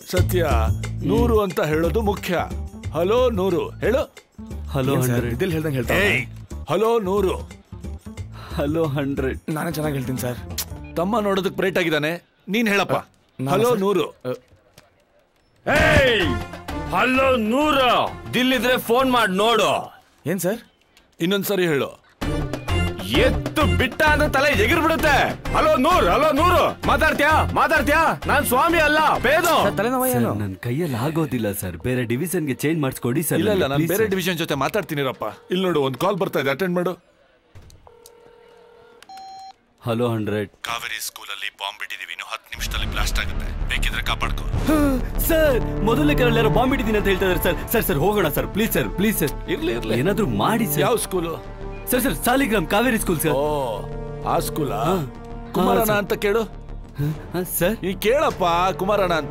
ಸತ್ಯ ನೂರು ಅಂತ ಹೇಳೋದು ಮುಖ್ಯ ಹಲೋ ನೂರು ಹೇಳು ಹಲೋ ಹಂಡ್ರೆಡ್ ಇದಿಲ್ ಹೇಳ್ದಂಗೆ ಹೇಳ್ತಾ ಏಯ್ ಹಲೋ ನೂರು ಹಲೋ ಹಂಡ್ರೆಡ್ ನಾನೇ ಚೆನ್ನಾಗಿ ಹೇಳ್ತೀನಿ ಸರ್ ತಮ್ಮ ನೋಡೋದಕ್ಕೆ ಬ್ರೈಟ್ ಆಗಿದ್ದಾನೆ ನೀನ್ ಹೇಳಪ್ಪ ಹಲೋ ನೂರು ಏಯ್ ಹಲೋ ನೂರ ದಿಲ್ಲಿದ್ರೆ ಫೋನ್ ಮಾಡಿ ನೋಡು ಏನ್ ಸರ್ ಇನ್ನೊಂದ್ಸರಿ ಹೇಳು ಎತ್ತು ಬಿಟ್ಟ ಅಂದ್ರೆ ತಲೆ ಎಗಿರ್ ಬಿಡುತ್ತೆ ಹಲೋ ನೂರ್ ಹಲೋ ನೂರು ಮಾತಾಡ್ತ್ಯಾ ಮಾತಾಡ್ತ್ಯಾ ನಾನ್ ಸ್ವಾಮಿ ಅಲ್ಲ ಬೇದು ತಲೆನೋವ ಏನು ನನ್ನ ಕೈಯಲ್ಲಿ ಆಗೋದಿಲ್ಲ ಸರ್ ಬೇರೆ ಡಿವಿಷನ್ಗೆ ಚೇಂಜ್ ಮಾಡಿಸ್ಕೊಡಿ ಸರ್ ಇಲ್ಲ ಇಲ್ಲ ನಾನು please ಬೇರೆ sir. ಡಿವಿಷನ್ ಜೊತೆ ಮಾತಾಡ್ತೀನಿರಪ್ಪ ಇಲ್ಲಿ ನೋಡು ಒಂದು ಕಾಲ್ ಬರ್ತಾ ಇದೆ ಅಟೆಂಡ್ ಮಾಡು ಹಲೋ ಹಂಡ್ರೆಡ್ ಕಾವೇರಿ ಸ್ಕೂಲಲ್ಲಿ ಬಾಂಬ್ ಬಿಟ್ಟಿದೀವಿ ಇನ್ನು ಹತ್ತು ನಿಮಿಷದಲ್ಲಿ ಬ್ಲಾಸ್ಟ್ ಆಗುತ್ತೆ ಬೇಕಿದ್ರೆ ಕಾಪಾಡ್ಕೋ ಸರ್ ಮೊದಲನೇ ಕರಲ್ಲಿ ಯಾರೋ ಬಾಂಬ್ ಇಟ್ಟಿದ್ದೀನಿ ಅಂತ ಹೇಳ್ತಾ ಇದ್ದಾರೆ ಸರ್ ಸರ್ ಸರ್ ಹೋಗೋಣ sir please sir please sir ಇರ್ಲಿ ಇರ್ಲಿ ಏನಾದ್ರೂ ಮಾಡಿ ಸರ್ ಯಾವ school sir sir Saligram Kaveri school sir ಓ ಆ ಸ್ಕೂಲಾ ಕುಮಾರಣ್ಣ ಅಂತ ಕೇಳು ಸರ್ ಈ ಕೇಳಪ್ಪ ಕುಮಾರಣ್ಣ ಅಂತ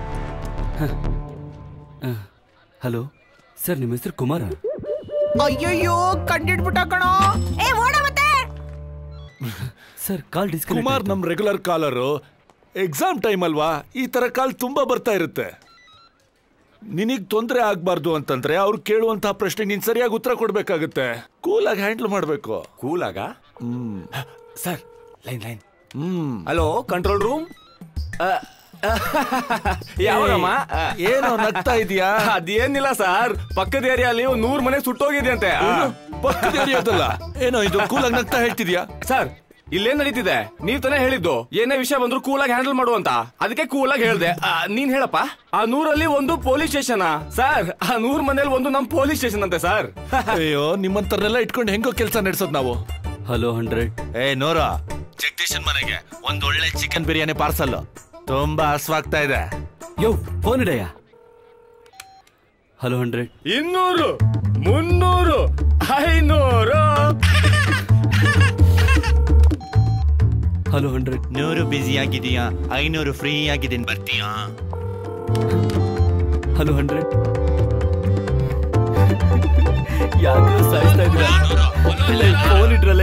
ಹಲೋ ಸರ್ ನಿಮ್ಮ ಹೆಸರು ಕುಮಾರ ಅಯ್ಯಯ್ಯೋ ಕಂಡಿಡ್ಬಿಟ್ಟ ಕಣೋ ಏ ಓಡ ಮತ್ತೆ ಸರ್ ಕಾಲ್ ಡಿಸ್ಕನೆಕ್ಟ್ ಕುಮಾರ್ ನಮ್ ರೆಗ್ಯುಲರ್ ಕಾಲರು ಎಕ್ಸಾಮ್ ಟೈಮ್ ಅಲ್ವಾ ಈ ತರ ಕಾಲ್ ತುಂಬಾ ಬರ್ತಾ ಇರುತ್ತೆ ನಿನಗ್ ತೊಂದರೆ ಆಗ್ಬಾರ್ದು ಅಂತಂದ್ರೆ ಅವ್ರು ಕೇಳುವಂತಹ ಪ್ರಶ್ನೆ ನೀನ್ ಸರಿಯಾಗಿ ಉತ್ತರ ಕೊಡ್ಬೇಕಾಗುತ್ತೆ ಕೂಲಾಗಿ ಹ್ಯಾಂಡಲ್ ಮಾಡ್ಬೇಕು ಕೂಲಾಗ sir line line hmm hello control room ಯಾವಾಗಮ್ಮ ಏನೋ ನಗ್ತಾ ಇದೀಯಾ ಅದೇನಿಲ್ಲ ಸರ್ ಪಕ್ಕದ ಏರಿಯಲ್ಲಿ ಒಂದ್ ನೂರ್ ಮನೆ ಸುಟ್ಟೋಗಿದೆ ಅಂತೆ ಪಕ್ಕದ ಏರಿಯಾದಲ್ಲ ಏನೋ ಇದು ಕೂಲಾಗಿ ನಗ್ತಾ ಹೇಳ್ತಿದ್ಯಾ ಸರ್ ಇಲ್ಲೇನ್ ನಡೀತಿದೆ ನೀವ್ ತಾನೇ ಹೇಳಿದ್ದು ಏನೇ ವಿಷಯ ಬಂದ್ರು ಕೂಲಾಗಿ ಹ್ಯಾಂಡಲ್ ಮಾಡು ಅಂತ ಅದಕ್ಕೆ ಕೂಲಾಗಿ ಹೇಳ್ದೆ ಆ, ನೀನ್ ಹೇಳಪ್ಪ ಆ ನೂರಲ್ಲಿ ಒಂದು ಪೊಲೀಸ್ ಸ್ಟೇಷನ್ ಸರ್ ಆ ನೂರ್ ಮನೇಲಿ ಒಂದು ನಮ್ ಪೊಲೀಸ್ ಸ್ಟೇಷನ್ ಅಂತೆ ಸರ್ ಅಯ್ಯೋ ನಿಮ್ಮಂತರ್ನೆಲ್ಲ ಇಟ್ಕೊಂಡು ಹೆಂಗೋ ಕೆಲಸ ನಡೆಸೋದ್ ನಾವು ಹಲೋ ಹಂಡ್ರೆಡ್ ಏ ನೋರ ಜಗದೀಶನ್ ಮನೆಗೆ ಒಂದ್ ಒಳ್ಳೆ ಚಿಕನ್ ಬಿರಿಯಾನಿ ಪಾರ್ಸಲ್ ತುಂಬಾ ಹಸ್ವಾಗ್ತಾ ಇದೆ ಯೋ ಫೋನ್ ಇಡಯ್ಯ ಹಲೋ ಹಂಡ್ರೆಡ್ ಇನ್ನೂರು ಮುನ್ನೂರು ಐನೂರು ಹಲೋ ಹಂಡ್ರೆಡ್ ನೂರು ಬ್ಯುಸಿ ಆಗಿದೀಯಾ ಐನೂರು ಫ್ರೀ ಆಗಿದ್ದೀನಿ ಬರ್ತೀಯಾ ಹಲೋ ಹಂಡ್ರೆಡ್ ಯಾಕೋ ಸಾಯಿಸ್ತಾ ಇದ್ರ ಫೋನ್ ಇಡ್ರಲ್ಲ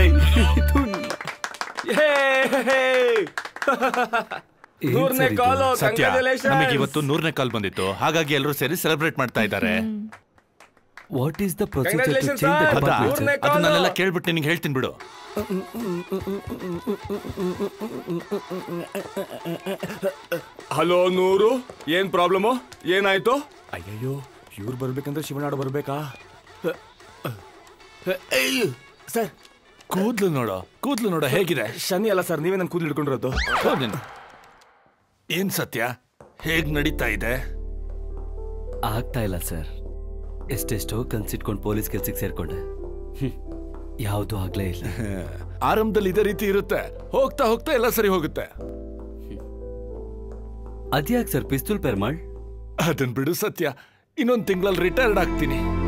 ನೂರನೇ ಕಾಲು ಸತ್ಯ ನಮಗೆ ಇವತ್ತು ನೂರನೇ ಕಾಲ್ ಬಂದಿತ್ತು ಹಾಗಾಗಿ ಎಲ್ಲರೂ ಸೇರಿ ಸೆಲೆಬ್ರೇಟ್ ಮಾಡ್ತಾ ಇದ್ದಾರೆ what is the procedure to Congratulations, change the sir. ಅದಾ ಡಿಪಾರ್ಟ್ಮೆಂಟ್ ಮೂರನೇ ಕಾಲು. ಅದನ್ನೆಲ್ಲ ಕೇಳ್ಬಿಟ್ಟು ನಿನ್ಗೆ ಹೇಳ್ತೀನಿ ಬಿಡು ಹಲೋ ನೂರು ಏನ್ ಪ್ರಾಬ್ಲಮ್ ಏನಾಯ್ತು ಅಯ್ಯಯ್ಯೋ ಇವ್ರು ಬರ್ಬೇಕಂದ್ರೆ ಶಿವನಾಡು ಬರ್ಬೇಕಾ ಸರ್ ಕೂದ್ಲು ನೋಡೋ ಕೂದ್ಲು ನೋಡೋ ಹೇಗಿದೆ ಶನಿ ಅಲ್ಲ ಸರ್ ನೀವೇ ನನ್ ಕೂದಲು ಹಿಡ್ಕೊಂಡಿರೋದು ಹೌದ್ ನೀನು. ಏನ್ ಸತ್ಯ ಹೇಗ್ ನಡೀತಾ ಇದೆ ಆಗ್ತಾ ಇಲ್ಲ ಸರ್ ಎಷ್ಟೆಷ್ಟೋ ಕನ್ಸಿಟ್ಕೊಂಡು ಪೊಲೀಸ್ ಕೆಲ್ಸಕ್ಕೆ ಸೇರ್ಕೊಂಡೆ ಯಾವುದು ಆಗ್ಲೇ ಇಲ್ಲ ಆರಂಭದಲ್ಲಿ ಇದೇ ರೀತಿ ಇರುತ್ತೆ ಹೋಗ್ತಾ ಹೋಗ್ತಾ ಎಲ್ಲ ಸರಿ ಹೋಗುತ್ತೆ ಅದ್ಯಾಕ್ ಸರ್ ಪಿಸ್ತೂಲ್ ಪೆರ್ಮಾಳ್ ಅದನ್ ಬಿಡು ಸತ್ಯ ಇನ್ನೊಂದ್ ತಿಂಗಳಲ್ಲಿ ರಿಟೈರ್ಡ್ ಆಗ್ತೀನಿ